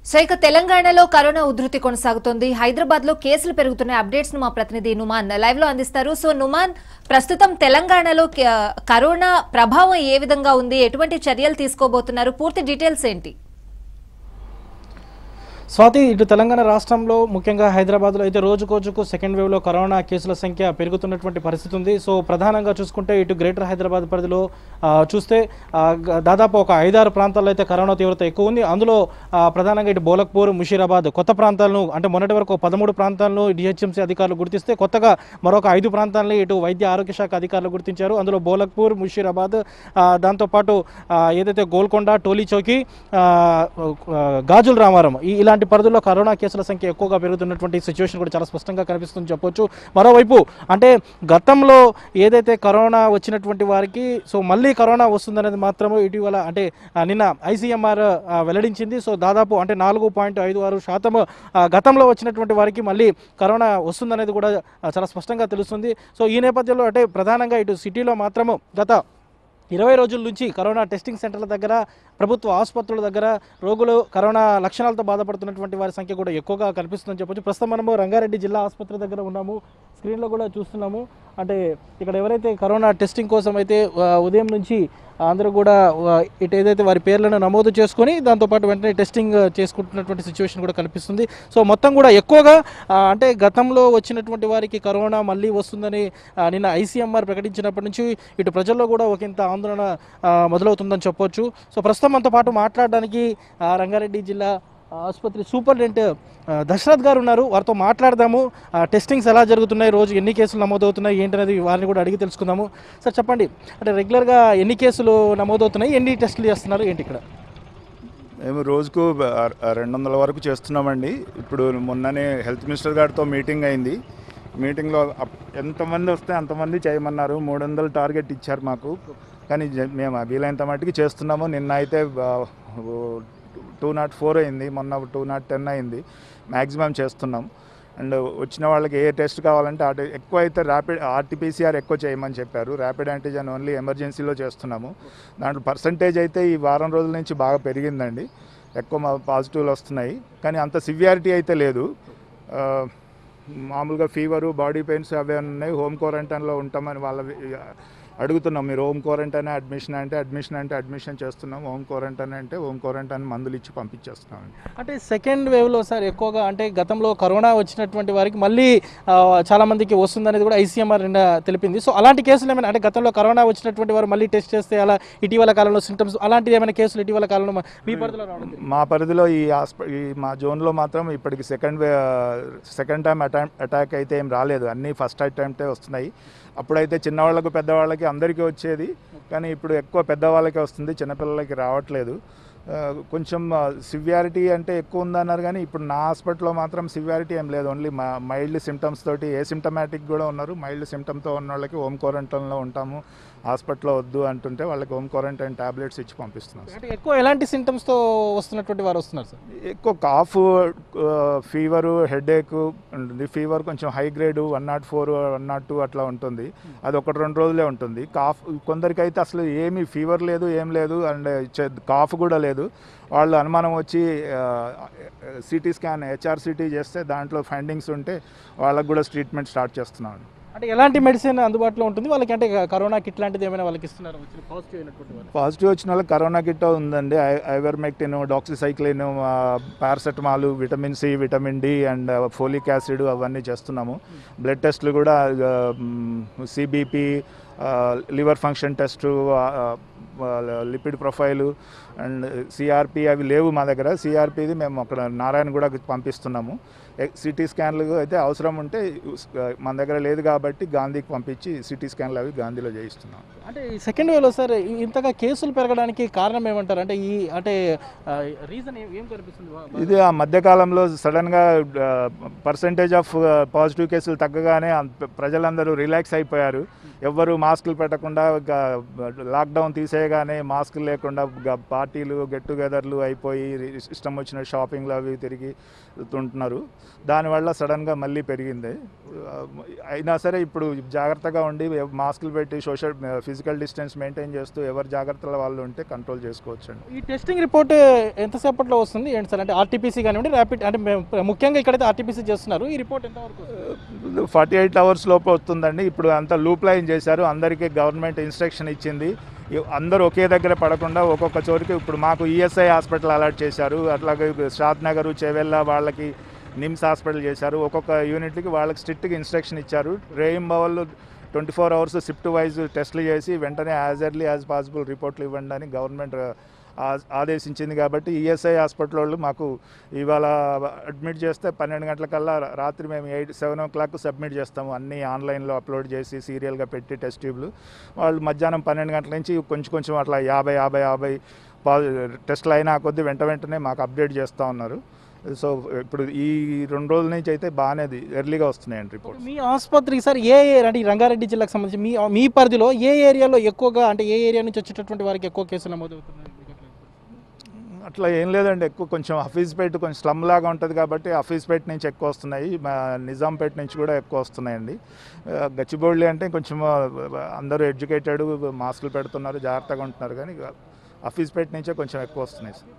So ఇక తెలంగాణలో corona ఉధృతి కొనసాగుతోంది హైదరాబాద్ లో కేసులు పెరుగుతున్న అప్డేట్స్ ను మా ప్రతినిధి నుమాన్ లైవ్ లో అందిస్తారు సో నుమాన్ ప్రస్తుతం తెలంగాణలో క- కరోనా ప్రభావం ఏ విధంగా ఉంది ఎటువంటి చర్యలు తీసుకోబోతున్నారు పూర్తి డీటెయిల్స్ ఏంటి స్వాతి ఇటు తెలంగాణ రాష్ట్రంలో ముఖ్యంగా హైదరాబాద్లో అయితే రోజు రోజుకు సెకండ్ వేవ్లో కరోనా కేసుల సంఖ్య పెరుగుతున్నటువంటి పరిస్థితి ఉంది సో ప్రధానంగా చూసుకుంటే ఇటు గ్రేటర్ హైదరాబాద్ పరిధిలో ఆ, చూస్తే ఆ, గ- దాదాపు ఒక ఐదారు ప్రాంతాల్లో అయితే కరోనా తీవ్రత ఎక్కువ ఉంది అందులో ఆ, ప్రధానంగా ఇటు బోలక్పూర్ ముషీరాబాద్ కొత్త ప్రాంతాలను అంటే మొన్నటి వరకు పదమూడు ప్రాంతాలను డిహెచ్ఎంసీ అధికారులు గుర్తిస్తే కొత్తగా మరొక ఐదు ప్రాంతాలని ఇటు వైద్య ఆరోగ్య శాఖ అధికారులు గుర్తించారు అందులో బోలక్పూర్ ముషీరాబాద్ ఆ, దాంతోపాటు ఆ, ఏదైతే గోల్కొండ టోలీ చౌకీ ఆ, ఆ, గాజుల రామారం ఈ ఇలాంటి పరిధుల్లో కరోనా కేసుల సంఖ్య ఎక్కువగా పెరుగుతున్నటువంటి సిచ్యువేషన్ కూడా చాలా స్పష్టంగా కనిపిస్తుంది చెప్పొచ్చు మరోవైపు అంటే గతంలో ఏదైతే కరోనా వచ్చినటువంటి వారికి సో మళ్ళీ కరోనా వస్తుందనేది మాత్రమే ఇటీవల అంటే ఆ, నిన్న ఐసీఎంఆర్ వెల్లడించింది సో దాదాపు అంటే నాలుగు పాయింట్ ఐదు ఆరు శాతం ఆ, గతంలో వచ్చినటువంటి వారికి మళ్ళీ కరోనా వస్తుందనేది కూడా ఆ, చాలా స్పష్టంగా తెలుస్తుంది సో ఈ నేపథ్యంలో అంటే ప్రధానంగా ఇటు సిటీలో మాత్రము గత ఇరవై రోజుల నుంచి కరోనా టెస్టింగ్ సెంటర్ల దగ్గర ప్రభుత్వ ఆసుపత్రుల దగ్గర రోగులు కరోనా లక్షణాలతో బాధపడుతున్నటువంటి వారి సంఖ్య కూడా ఎక్కువగా కనిపిస్తుందని చెప్పొచ్చు ప్రస్తుతం మనము రంగారెడ్డి జిల్లా ఆసుపత్రి దగ్గర ఉన్నాము స్క్రీన్లో కూడా చూస్తున్నాము అంటే ఇక్కడ ఎవరైతే కరోనా టెస్టింగ్ కోసం అయితే ఆ, ఉదయం నుంచి అందరూ కూడా ఆ, ఇటు ఏదైతే వారి పేర్లను నమోదు చేసుకొని దాంతోపాటు వెంటనే టెస్టింగ్ చేసుకుంటున్నటువంటి సిచ్యువేషన్ కూడా కనిపిస్తుంది సో మొత్తం కూడా ఎక్కువగా ఆ, అంటే గతంలో వచ్చినటువంటి వారికి కరోనా మళ్ళీ వస్తుందని ఆ, నిన్న ఐసీఎంఆర్ ప్రకటించినప్పటి నుంచి ఇటు ప్రజల్లో కూడా ఒకంత ఆందోళన ఆ, మొదలవుతుందని చెప్పొచ్చు సో ప్రస్తుతం మనతో పాటు మాట్లాడడానికి ఆ, రంగారెడ్డి జిల్లా ఆసుపత్రి సూపరింటెండెంట్ ఆ, దశరథ్ గారు ఉన్నారు వారితో మాట్లాడదాము ఆ, టెస్టింగ్స్ ఎలా జరుగుతున్నాయి రోజు ఎన్ని కేసులు నమోదవుతున్నాయి ఏంటనేది వారిని కూడా అడిగి తెలుసుకుందాము సార్ చెప్పండి అంటే రెగ్యులర్గా ఎన్ని కేసులు నమోదవుతున్నాయి ఎన్ని టెస్టులు చేస్తున్నారు ఏంటి ఇక్కడ మేము రోజుకు ఆ- ఆ రెండు వందల వరకు చేస్తున్నామండి ఇప్పుడు మొన్ననే హెల్త్ మినిస్టర్ గారితో మీటింగ్ అయింది మీటింగ్లో అప్- ఎంతమంది వస్తే అంతమంది చేయమన్నారు మూడు వందలు టార్గెట్ ఇచ్చారు మాకు కానీ జ- మేము వీలైనంత మట్టుకు చేస్తున్నాము నిన్న అయితే టూ నాట్ ఫోర్ అయింది మొన్న టూ నాట్ టెన్ అయింది మ్యాక్సిమం చేస్తున్నాం అండ్ వచ్చిన వాళ్ళకి ఏ టెస్ట్ కావాలంటే ఆ టె- ఎక్కువ అయితే ర్యాపిడ్ ఆర్టీపీసీఆర్ ఎక్కువ చేయమని చెప్పారు ర్యాపిడ్ యాంటీజెన్ ఓన్లీ ఎమర్జెన్సీలో చేస్తున్నాము దాంట్లో పర్సంటేజ్ అయితే ఈ వారం రోజుల నుంచి బాగా పెరిగిందండి ఎక్కువ మా పాజిటివ్లు వస్తున్నాయి కానీ అంత సివియారిటీ అయితే లేదు ఆ, మామూలుగా ఫీవరు బాడీ పెయిన్స్ అవే ఉన్నాయి హోమ్ క్వారంటైన్లో ఉంటామని వాళ్ళ అడుగుతున్నాం మీరు హోమ్ క్వారంటైన్ అడ్మిషన్ అంటే అడ్మిషన్ అంటే అడ్మిషన్ చేస్తున్నాం హోమ్ క్వారంటైన్ అంటే హోమ్ క్వారంటైన్ మందులు ఇచ్చి పంపించేస్తున్నాం అంటే సెకండ్ వేవ్లో సార్ ఎక్కువగా అంటే గతంలో కరోనా వచ్చినటువంటి వారికి మళ్ళీ ఆ, చాలా మందికి వస్తుందనేది కూడా ఐసీఎంఆర్ నిన్న తెలిపింది సో అలాంటి కేసులు ఏమైనా అంటే గతంలో కరోనా వచ్చినటువంటి వారు మళ్ళీ టెస్ట్ చేస్తే అలా ఇటీవల కాలంలో సిమ్టమ్స్ అలాంటిది ఏమైనా కేసులు ఇటీవల కాలంలో మా- మీ పరిధిలో రావడం జరిగిందా? మా పరిధిలో ఈ హాస్ప ఈ మా జోన్లో మాత్రం ఇప్పటికి second wave second time attack attack అయితే ఏం రాలేదు అన్నీ ఫస్ట్ అటెంప్టే వస్తున్నాయి అప్పుడైతే చిన్నవాళ్ళకు పెద్దవాళ్ళకి అందరికీ వచ్చేది కానీ ఇప్పుడు ఎక్కువ పెద్దవాళ్ళకే వస్తుంది చిన్నపిల్లలకి రావట్లేదు ఆ, కొంచెం సివియారిటీ అంటే ఎక్కువ ఉందన్నారు కానీ ఇప్పుడు నా హాస్పిటల్లో మాత్రం సివియారిటీ ఏం లేదు ఓన్లీ మా మైల్డ్ సిమ్టమ్స్ తోటి ఏ సిమ్టమాటిక్ కూడా ఉన్నారు మైల్డ్ సిమ్టమ్తో ఉన్న వాళ్ళకి హోమ్ క్వారంటైన్లో ఉంటాము హాస్పిటల్లో వద్దు అంటుంటే వాళ్ళకి హోమ్ క్వారంటైన్ టాబ్లెట్స్ ఇచ్చి పంపిస్తున్నాం అంటే ఎక్కువ ఎలాంటి సిమ్టమ్స్తో వస్తున్నటువంటి వారు వస్తున్నారు సార్ ఎక్కువ కాఫ్ ఫీవరు హెడేక్ ఉంటుంది ఫీవర్ కొంచెం high grade one naught four one naught two అట్లా ఉంటుంది అది ఒకటి రెండు రోజులే ఉంటుంది కాఫ్ కొందరికైతే అసలు ఏమీ ఫీవర్ లేదు ఏం లేదు అండ్ కాఫ్ కూడా లేదు వాళ్ళు అనుమానం వచ్చి సిటీ స్కాన్ హెచ్ఆర్సిటీ చేస్తే దాంట్లో ఫైండింగ్స్ ఉంటే వాళ్ళకు కూడా ట్రీట్మెంట్ స్టార్ట్ చేస్తున్నాం అంటే ఎలాంటి మెడిసిన్ అందుబాటులో ఉంటుంది వాళ్ళకి అంటే కరోనా కిట్ లాంటిది ఏమైనా వాళ్ళకి ఇస్తున్నారు వచ్చిన పాజిటివ్ అయినటువంటి వాళ్ళు పాజిటివ్ వచ్చిన వాళ్ళకి కరోనా కిట్ ఉందండి ఐ- ivermectin doxycycline paracetamol vitamin C vitamin D and folic acid అవన్నీ చేస్తున్నాము బ్లడ్ టెస్ట్లు కూడా CBP liver function test lipid profile and CRP అవి లేవు మా దగ్గర సిఆర్పిది మేము అక్కడ నారాయణ కూడా పంపిస్తున్నాము సిటీ స్కాన్లు అయితే అవసరం ఉంటే మన దగ్గర లేదు కాబట్టి గాంధీకి పంపించి సిటీ స్కాన్లు అవి గాంధీలో చేయిస్తున్నాం అంటే ఈ సెకండ్ వేవ్లో సార్ ఈ- ఇంతగా కేసులు పెరగడానికి కారణం ఏమంటారు అంటే ఈ అంటే రీజన్ ఏం కనిపిస్తుంది వా- ఇది ఆ మధ్యకాలంలో సడన్గా పర్సంటేజ్ ఆఫ్ పాజిటివ్ కేసులు తగ్గగానే అంత- ప్రజలందరూ రిలాక్స్ అయిపోయారు ఎవ్వరు మాస్కులు పెట్టకుండా గ- లాక్డౌన్ తీసేయగానే మాస్కులు లేకుండా గ- పార్టీలు గెట్ టుగెదర్లు అయిపోయి ఇష్టం వచ్చిన షాపింగ్లు అవి తిరిగి ఉంటున్నారు దానివల్ల సడన్గా మళ్ళీ పెరిగింది ఆ, అయినా సరే ఇప్పుడు జాగ్రత్తగా ఉండి ఎవ- మాస్కులు పెట్టి సోషల్ ఫిజికల్ డిస్టెన్స్ మెయింటైన్ చేస్తూ ఎవరి జాగ్రత్తల వాళ్ళు ఉంటే కంట్రోల్ చేసుకోవచ్చు అండి ఈ టెస్టింగ్ రిపోర్ట్ ఎంతసేపట్లో వస్తుంది ఏంటి సార్ అంటే ఆర్టీపీసీ కానివ్వండి ర్యాపిడ్ అంటే మేము- ముఖ్యంగా ఇక్కడైతే ఆర్టీపీసీ చేస్తున్నారు ఈ రిపోర్ట్ ఎంతవరకు వస్తుంది? ఫార్టీ ఎయిట్ అవర్స్ లోపు వస్తుందండి ఇప్పుడు అంతా లూప్ లైన్ చేశారు అందరికీ గవర్నమెంట్ ఇన్స్ట్రక్షన్ ఇచ్చింది ఇ- అందరూ ఒకే దగ్గర పడకుండా ఒక్కొక్క చోటికి ఇప్పుడు మాకు ఈఎస్ఐ హాస్పిటల్ అలాట్ చేశారు అట్లాగే షాద్ నగర్ చెవెల్ల వాళ్ళకి నిమ్స్ హాస్పిటల్ చేశారు ఒక్కొక్క యూనిట్కి వాళ్ళకి స్ట్రిక్ట్గా ఇన్స్ట్రక్షన్ ఇచ్చారు రేయం బవల్ twenty four hours shift wise టెస్టులు చేసి వెంటనే యాజ్ ఎర్లీ యాజ్ పాసిబుల్ రిపోర్ట్లు ఇవ్వండి అని గవర్నమెంట్ ఆ- ఆదేశించింది కాబట్టి ఈఎస్ఐ హాస్పిటల్ వాళ్ళు మాకు ఇవాళ అడ్మిట్ చేస్తే పన్నెండు గంటలకల్లా రాత్రి మేము eight seven o'clock submit చేస్తాము అన్నీ ఆన్లైన్లో అప్లోడ్ చేసి సీరియల్గా పెట్టి టెస్ట్ ట్యూబ్లు వాళ్ళు మధ్యాహ్నం పన్నెండు గంటల నుంచి కొంచెం కొంచెం అట్లా యాభై యాభై యాభై పా టెస్టులు అయినా కొద్దీ వెంట వెంటనే మాకు అప్డేట్ చేస్తూ ఉన్నారు సో ఇప్పుడు ఈ రెండు రోజుల నుంచి అయితే బాగానే ఎర్లీగా వస్తున్నాయండి రిపోర్ట్ మీ ఆసుపత్రికి సార్ ఏ ఏ అంటే ఈ రంగారెడ్డి జిల్లాకు సంబంధించి మీ మీ పరిధిలో ఏ ఏరియాలో ఎక్కువగా అంటే ఏ ఏరియా నుంచి వచ్చేటటువంటి వారికి ఎక్కువ కేసులు నమోదవుతున్నాయి అట్లా ఏం లేదండి ఎక్కువ కొంచెం హఫీజ్పేట కొంచెం స్లమ్ లాగా ఉంటుంది కాబట్టి హఫీజ్పేట నుంచి ఎక్కువ వస్తున్నాయి మా నిజాంపేట నుంచి కూడా ఎక్కువ వస్తున్నాయండి ఆ, గచ్చిబౌలి అంటే కొంచెం ఆ, అందరూ ఎడ్యుకేటెడ్ మాస్కులు పెడుతున్నారు జాగ్రత్తగా ఉంటున్నారు కానీ హఫీజ్పేట నుంచే కొంచెం ఎక్కువ వస్తున్నాయి సార్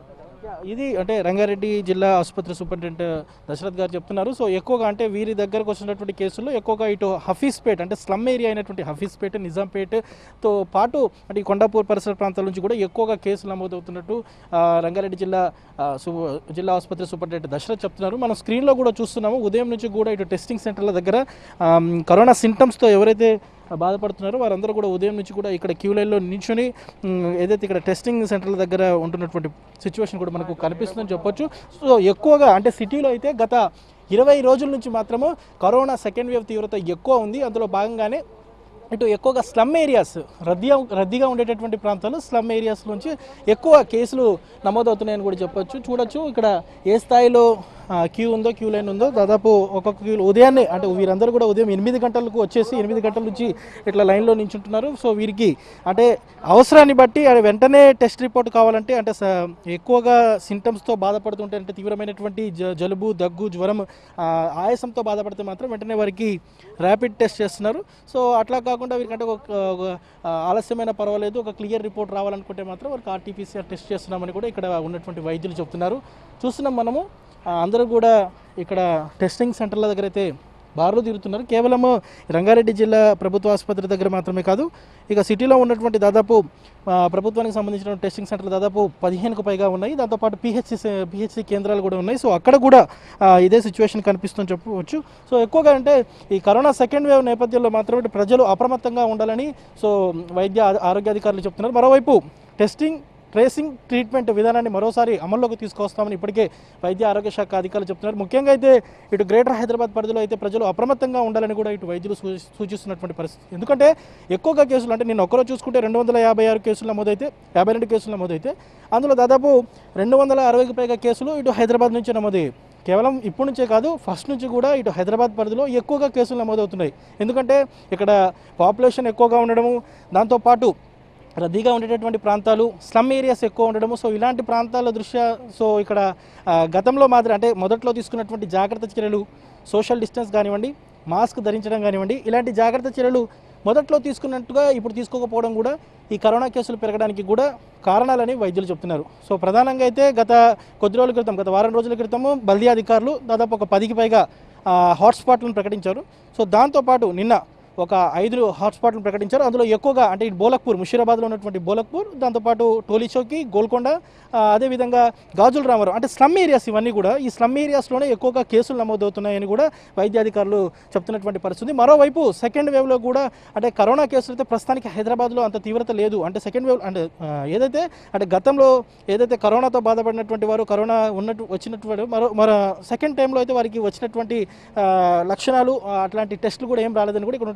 ఇది అంటే రంగారెడ్డి జిల్లా ఆసుపత్రి సూపరింటెండెంట్ దశరథ్ గారు చెప్తున్నారు సో ఎక్కువగా అంటే వీరి దగ్గరకు వచ్చినటువంటి కేసుల్లో ఎక్కువగా ఇటు హఫీస్పేట్ అంటే స్లమ్ ఏరియా అయినటువంటి హఫీస్పేట్ నిజాంపేట్తో పాటు అంటే ఈ కొండాపూర్ పరిసర ప్రాంతాల నుంచి కూడా ఎక్కువగా కేసులు నమోదవుతున్నట్టు ఆ, రంగారెడ్డి జిల్లా ఆ, సు జిల్లా ఆసుపత్రి సూపరింటెండెంట్ దశరథ్ చెప్తున్నారు మనం స్క్రీన్లో కూడా చూస్తున్నాము ఉదయం నుంచి కూడా ఇటు టెస్టింగ్ సెంటర్ల దగ్గర ఆ, కరోనా సింటమ్స్తో ఎవరైతే బాధపడుతున్నారో వారందరూ కూడా ఉదయం నుంచి కూడా ఇక్కడ క్యూ లైన్లో నించుని మ్, ఏదైతే ఇక్కడ టెస్టింగ్ సెంటర్ల దగ్గర ఉంటున్నటువంటి సిచ్యువేషన్ కూడా మనకు కనిపిస్తుందని చెప్పొచ్చు సో ఎక్కువగా అంటే సిటీలో అయితే గత ఇరవై రోజుల నుంచి మాత్రము కరోనా సెకండ్ వేవ్ తీవ్రత ఎక్కువ ఉంది అందులో భాగంగానే ఇటు ఎక్కువగా స్లమ్ ఏరియాస్ రద్దీగా రద్దీగా ఉండేటటువంటి ప్రాంతాలు స్లమ్ ఏరియాస్ నుంచి ఎక్కువ కేసులు నమోదవుతున్నాయని కూడా చెప్పొచ్చు చూడొచ్చు ఇక్కడ ఏ స్థాయిలో క్యూ ఉందో క్యూ లైన్ ఉందో దాదాపు ఒక్కొక్క క్యూ ఉదయాన్నే అంటే వీరందరూ కూడా ఉదయం ఎనిమిది గంటలకు వచ్చేసి ఎనిమిది గంటల నుంచి ఇట్లా లైన్లో నించుంటున్నారు సో వీరికి అంటే అవసరాన్ని బట్టి అది వెంటనే టెస్ట్ రిపోర్ట్ కావాలంటే అంటే స- ఎక్కువగా సింటమ్స్తో బాధపడుతుంటే అంటే తీవ్రమైనటువంటి జ- జలుబు దగ్గు జ్వరం ఆ, ఆయాసంతో బాధపడితే మాత్రం వెంటనే వారికి ర్యాపిడ్ టెస్ట్ చేస్తున్నారు సో అట్లా కాకుండా వీరికంటే ఒక ఒక, ఆ, ఆలస్యమైన పర్వాలేదు ఒక క్లియర్ రిపోర్ట్ రావాలనుకుంటే మాత్రం వారికి ఆర్టీపీసీఆర్ టెస్ట్ చేస్తున్నామని కూడా ఇక్కడ ఉన్నటువంటి వైద్యులు చెప్తున్నారు చూస్తున్నాం మనము ఆ, అందరూ కూడా ఇక్కడ టెస్టింగ్ సెంటర్ల దగ్గర అయితే బారులు తిరుగుతున్నారు కేవలం రంగారెడ్డి జిల్లా ప్రభుత్వ ఆసుపత్రి దగ్గర మాత్రమే కాదు ఇక సిటీలో ఉన్నటువంటి దాదాపు ఆ, ప్రభుత్వానికి సంబంధించిన టెస్టింగ్ సెంటర్లు దాదాపు పదిహేనుకు పైగా ఉన్నాయి దాంతోపాటు పిహెచ్సి పిహెచ్సి కేంద్రాలు కూడా ఉన్నాయి సో అక్కడ కూడా ఆ, ఇదే సిచ్యువేషన్ కనిపిస్తుందని చెప్పవచ్చు సో ఎక్కువగా అంటే ఈ కరోనా సెకండ్ వేవ్ నేపథ్యంలో మాత్రమే ప్రజలు అప్రమత్తంగా ఉండాలని సో వైద్య ఆ- ఆరోగ్య అధికారులు చెప్తున్నారు మరోవైపు టెస్టింగ్ ట్రేసింగ్ ట్రీట్మెంట్ విధానాన్ని మరోసారి అమల్లోకి తీసుకొస్తామని ఇప్పటికే వైద్య ఆరోగ్య శాఖ అధికారులు చెప్తున్నారు ముఖ్యంగా అయితే ఇటు గ్రేటర్ హైదరాబాద్ పరిధిలో అయితే ప్రజలు అప్రమత్తంగా ఉండాలని కూడా ఇటు వైద్యులు సూచి- సూచిస్తున్నటువంటి పరిస్థితి ఎందుకంటే ఎక్కువగా కేసులు అంటే నేను ఒక్కరో చూసుకుంటే రెండు వందల యాభై ఆరు కేసులు నమోదైతే యాభై రెండు కేసులు నమోదైతే అందులో దాదాపు రెండు వందల అరవైకి పైగా కేసులు ఇటు హైదరాబాద్ నుంచి నమోదయ్యాయి కేవలం ఇప్పటి నుంచే కాదు ఫస్ట్ నుంచి కూడా ఇటు హైదరాబాద్ పరిధిలో ఎక్కువగా కేసులు నమోదవుతున్నాయి ఎందుకంటే ఇక్కడ పాపులేషన్ ఎక్కువగా ఉండడము దాంతోపాటు రద్దీగా ఉండేటటువంటి ప్రాంతాలు స్లమ్ ఏరియాస్ ఎక్కువ ఉండడము సో ఇలాంటి ప్రాంతాల దృష్ట్యా సో ఇక్కడ ఆ, గతంలో మాదిరి అంటే మొదట్లో తీసుకున్నటువంటి జాగ్రత్త చర్యలు సోషల్ డిస్టెన్స్ కానివ్వండి మాస్క్ ధరించడం కానివ్వండి ఇలాంటి జాగ్రత్త చర్యలు మొదట్లో తీసుకున్నట్టుగా ఇప్పుడు తీసుకోకపోవడం కూడా ఈ కరోనా కేసులు పెరగడానికి కూడా కారణాలని వైద్యులు చెప్తున్నారు సో ప్రధానంగా అయితే గత కొద్ది రోజుల క్రితం గత వారం రోజుల క్రితము బల్దీ అధికారులు దాదాపు ఒక పదికి పైగా ఆ, హాట్స్పాట్లను ప్రకటించారు సో దాంతోపాటు నిన్న ఒక ఐదు హాట్స్పాట్లను ప్రకటించారు అందులో ఎక్కువగా అంటే ఇటు బోలక్పూర్ ముషీరాబాద్లో ఉన్నటువంటి బోలక్పూర్ దాంతోపాటు టోలీచౌకి గోల్కొండ ఆ, అదేవిధంగా గాజుల రామారావు అంటే స్లమ్ ఏరియాస్ ఇవన్నీ కూడా ఈ స్లమ్ ఏరియాస్లోనే ఎక్కువగా కేసులు నమోదవుతున్నాయని కూడా వైద్య అధికారులు చెప్తున్నటువంటి పరిస్థితి మరోవైపు సెకండ్ వేవ్లో కూడా అంటే కరోనా కేసులు అయితే ప్రస్తుతానికి హైదరాబాద్లో అంత తీవ్రత లేదు అంటే సెకండ్ వేవ్ అంటే ఆ, ఏదైతే అంటే గతంలో ఏదైతే కరోనాతో బాధపడినటువంటి వారు కరోనా ఉన్నట్టు వచ్చినటువంటి మరో మరో సెకండ్ టైంలో అయితే వారికి వచ్చినటువంటి ఆ, లక్షణాలు ఆ, అట్లాంటి టెస్టులు కూడా ఏం రాలేదని కూడా ఇక్కడ ఉన్నటువంటి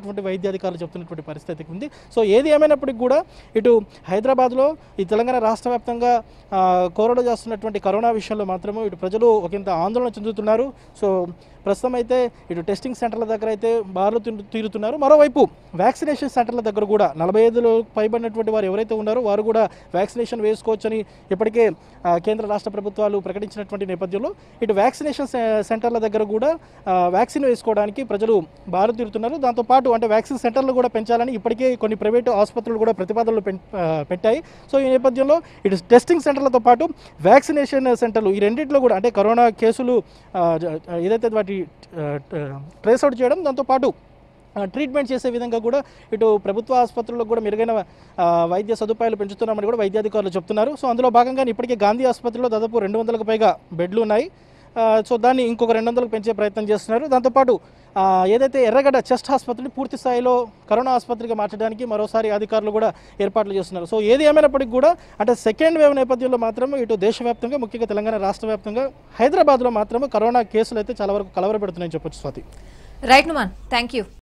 ఉన్నటువంటి వైద్య అధికారులు చెప్తున్నటువంటి పరిస్థితి ఉంది సో ఏది ఏమైనప్పటికీ కూడా ఇటు హైదరాబాద్లో ఈ తెలంగాణ రాష్ట్ర వ్యాప్తంగా ఆ, కోరడ చేస్తున్నటువంటి కరోనా విషయంలో మాత్రము ఇటు ప్రజలు ఒకంత ఆందోళన చెందుతున్నారు సో ప్రస్తుతం అయితే ఇటు టెస్టింగ్ సెంటర్ల దగ్గర అయితే బార్లు తిరు- తీరుతున్నారు మరోవైపు వ్యాక్సినేషన్ సెంటర్ల దగ్గర కూడా నలభై ఐదులో పైబడినటువంటి వారు ఎవరైతే ఉన్నారో వారు కూడా వ్యాక్సినేషన్ వేసుకోవచ్చని ఇప్పటికే ఆ, కేంద్ర రాష్ట్ర ప్రభుత్వాలు ప్రకటించినటువంటి నేపథ్యంలో ఇటు వ్యాక్సినేషన్ సె- సెంటర్ల దగ్గర కూడా ఆ, వ్యాక్సిన్ వేసుకోవడానికి ప్రజలు బారు తీరుతున్నారు దాంతోపాటు అంటే వ్యాక్సిన్ సెంటర్లు కూడా పెంచాలని ఇప్పటికే కొన్ని ప్రైవేటు ఆసుపత్రులు కూడా ప్రతిపాదనలు పెం- ఆ, పెట్టాయి సో ఈ నేపథ్యంలో ఇటు టెస్టింగ్ సెంటర్లతో పాటు వ్యాక్సినేషన్ సెంటర్లు ఈ రెండింటిలో కూడా అంటే కరోనా కేసులు ఆ, జ- ఏదైతే వాటి ట్రేస్ అవుట్ చేయడం దాంతోపాటు ఆ, ట్రీట్మెంట్ చేసే విధంగా కూడా ఇటు ప్రభుత్వ ఆసుపత్రుల్లో కూడా మెరుగైన ఆ, వైద్య సదుపాయాలు పెంచుతున్నామని కూడా వైద్యాధికారులు చెప్తున్నారు సో అందులో భాగంగానే ఇప్పటికే గాంధీ ఆసుపత్రిలో దాదాపు రెండు వందలకు పైగా బెడ్లు ఉన్నాయి ఆ, సో దాన్ని ఇంకొక రెండు వందలకు పెంచే ప్రయత్నం చేస్తున్నారు దాంతోపాటు ఆ, ఏదైతే ఎర్రగడ్డ చెస్ట్ ఆసుపత్రిని పూర్తి స్థాయిలో కరోనా ఆసుపత్రిగా మార్చడానికి మరోసారి అధికారులు కూడా ఏర్పాట్లు చేస్తున్నారు సో ఏది ఏమైనప్పటికీ కూడా అంటే సెకండ్ వేవ్ నేపథ్యంలో మాత్రం ఇటు దేశవ్యాప్తంగా ముఖ్యంగా తెలంగాణ రాష్ట్ర వ్యాప్తంగా హైదరాబాద్లో మాత్రం కరోనా కేసులు అయితే చాలా వరకు కలవరపెడుతున్నాయని చెప్పొచ్చు స్వాతి రైట్ నుమాన్ థ్యాంక్ యూ